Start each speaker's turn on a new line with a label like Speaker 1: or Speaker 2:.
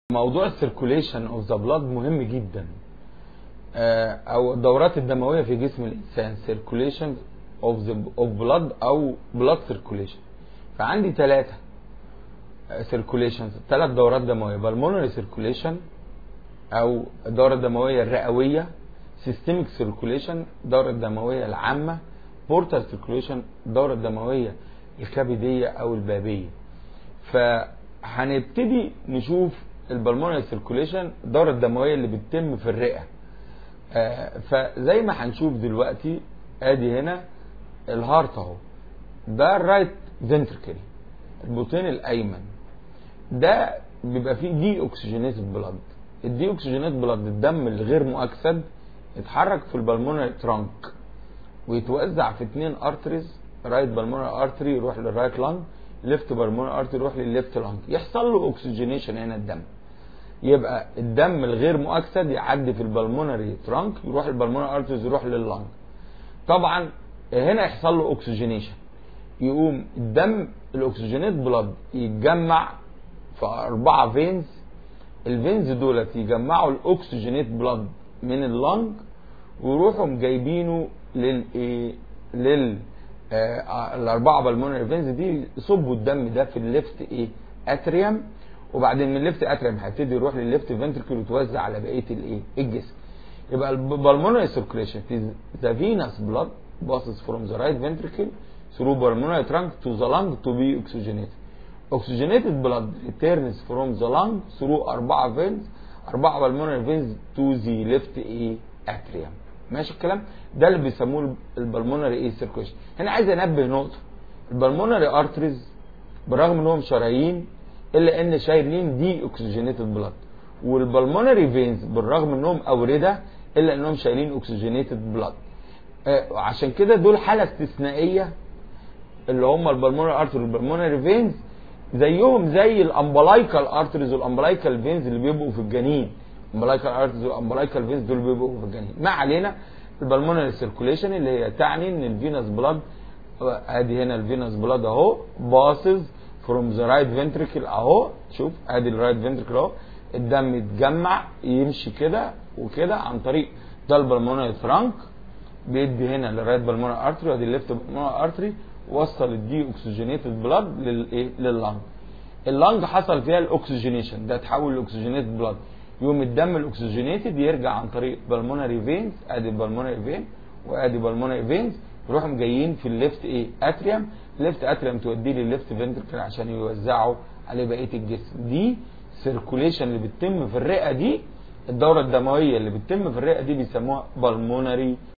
Speaker 1: موضوع السيركوليشن اوف ذا بلاد مهم جدا آه، او الدورات الدمويه في جسم الانسان سيركوليشن اوف ذا اوف بلاد او بلاد سيركوليشن فعندي ثلاثه سيركوليشنز ثلاث دورات دمويه بالمونري سيركوليشن او الدوره الدمويه الرئويه سيستميك سيركوليشن الدوره الدمويه العامه بورتال سيركوليشن الدوره الدمويه الكبديه او البابيه فهنبتدي نشوف البلمونري سيركوليشن الدوره الدمويه اللي بتتم في الرئه آه، فزي ما هنشوف دلوقتي ادي هنا الهارت اهو ده الرايت فنتركلي البطين الايمن ده بيبقى فيه دي اوكسجينيتد بلاد الدي اوكسجينيتد بلاد الدم الغير مؤكسد يتحرك في البلمونري ترانك ويتوزع في اثنين ارتريز رايت بالمونري ارتري يروح للرايت لانج ليفت بالمونري ارتري يروح للليفت لانج يحصل له اوكسجينيشن هنا الدم يبقى الدم الغير مؤكسد يعدي في البلمونري ترانك يروح البلمونري ارتريز يروح لللانج طبعا هنا يحصل له اوكسجينيشن يقوم الدم الاكسجينيت بلاد يتجمع في اربعه فينز الفينز دولت يجمعوا الاكسجينيت بلاد من اللنج ويروحوا جايبينه لل ايه لل آه الاربعه بالمونري فينز دي يصبوا الدم ده في الليفت ايه اتريوم وبعدين من الليفت اتريوم هيبتدي يروح للليفت فنتركل ويتوزع على بقيه الايه الجسم يبقى البلمونري سيركوليشن ذا فينس بلاد passes from the right ventricle through pulmonary trunk to the lung to be oxygenated. Oxygenated blood returns from the lung through أربعة veins أربعة pulmonary veins to the left A atrium. ماشي الكلام؟ ده اللي بيسموه البلمونري ايه سيركوليشن. هنا عايز انبه نقطة. البلمونري ارتريز بالرغم انهم شرايين الا ان شايلين دي اوكسجينيتد بلاد. والبلمونري فينز بالرغم انهم اوردة الا انهم شايلين اوكسجينيتد بلاد. آه عشان كده دول حاله استثنائيه اللي هم البلمونري ارتري والبلمونري فينز زيهم زي الامبلايكال ارتريز والامبلايكال فينز اللي بيبقوا في الجنين الامبلايكال ارتريز والامبلايكال فينز دول بيبقوا في الجنين ما علينا البلمونري سيركوليشن اللي هي تعني ان الفينس بلاد ادي هنا الفينس بلاد اهو باسز فروم ذا رايت فنتريكل اهو شوف ادي الرايت فنتريكل اهو الدم يتجمع يمشي كده وكده عن طريق ده البلمونري ترانك بيدي هنا للرايت بالمونري ارتري وادي الليفت بالمونري ارتري وصل الدي اوكسجينيتد بلاد للايه لللنج اللنج حصل فيها الاكسجينيشن ده تحول لاكسجينيتد بلاد يوم الدم الاكسجينيتد يرجع عن طريق بالمونري فينز ادي بالمونري فين وادي بالمونري فينز يروحوا جايين في الليفت ايه اتريوم الليفت اتريوم توديه للليفت فنتركل عشان يوزعوا على بقيه الجسم دي سيركوليشن اللي بتتم في الرئه دي الدوره الدمويه اللي بتتم في الرئه دي بيسموها بالمونري